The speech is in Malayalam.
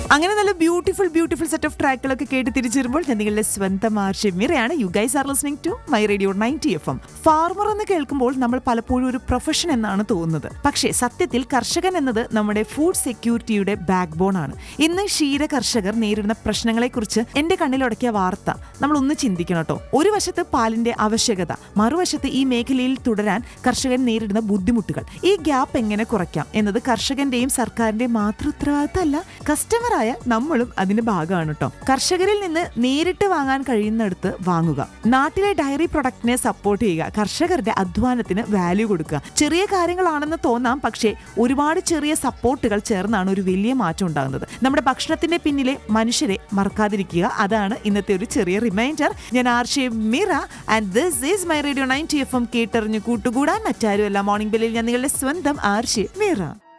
അങ്ങനെ നല്ല ബ്യൂട്ടിഫുൾ ബ്യൂട്ടിഫുൾ സെറ്റ് ഓഫ് ട്രാക്കുകളൊക്കെ കേട്ട് തിരിച്ചു വരുമ്പോൾ ഞാൻ നിങ്ങളുടെ സ്വന്തം ആർഷിമിറയാണ് you guys are listening to my radio ninety F M farmer എന്ന് കേൾക്കുമ്പോൾ നമ്മൾ പലപ്പോഴും ഒരു പ്രൊഫഷൻ എന്നാണ് തോന്നുന്നത് പക്ഷേ സത്യത്തിൽ കർഷകൻ എന്നത് നമ്മുടെ ഫുഡ് സെക്യൂരിറ്റിയുടെ ബാക്ക് ബോൺ ആണ് ഇന്ന് ക്ഷീര കർഷകർ നേരിടുന്ന പ്രശ്നങ്ങളെക്കുറിച്ച് എന്റെ കണ്ണിലുടക്കിയ വാർത്ത നമ്മൾ ഒന്ന് ചിന്തിക്കണം കേട്ടോ ഒരു വശത്ത് പാലിന്റെ ആവശ്യകത മറുവശത്ത് ഈ മേഖലയിൽ തുടരാൻ കർഷകൻ നേരിടുന്ന ബുദ്ധിമുട്ടുകൾ ഈ ഗ്യാപ്പ് എങ്ങനെ കുറയ്ക്കാം എന്നത് കർഷകന്റെയും സർക്കാരിന്റെയും മാത്രം ഉത്തരവാദിത്തമല്ല കസ്റ്റമറായ നമ്മളും അതിന്റെ ഭാഗമാണ് കേട്ടോ കർഷകരിൽ നിന്ന് നേരിട്ട് വാങ്ങാൻ കഴിയുന്നിടത്ത് വാങ്ങുക നാട്ടിലെ ഡയറി പ്രൊഡക്റ്റിനെ സപ്പോർട്ട് ചെയ്യുക കർഷകരുടെ അധ്വാനത്തിന് വാല്യൂ കൊടുക്കുക ചെറിയ കാര്യങ്ങളാണെന്ന് തോന്നാം പക്ഷേ ഒരുപാട് ചെറിയ സപ്പോർട്ടുകൾ ചേർന്നാണ് ഒരു വലിയ മാറ്റം ഉണ്ടാകുന്നത് നമ്മുടെ ഭക്ഷണത്തിന്റെ പിന്നിലെ മനുഷ്യരെ മറക്കാതിരിക്കുക അതാണ് ഇന്നത്തെ ഒരു ചെറിയ റിമൈൻഡർ ഞാൻ Arshe Meera and this is my radio ninety F M കേട്ടറിഞ്ഞ് കൂട്ടുകൂടാൻ മറ്റാരുമല്ല മോർണിംഗ് ബെല്ലിൽ ഞാൻ നിങ്ങളുടെ സ്വന്തം ആർഷെ മീറ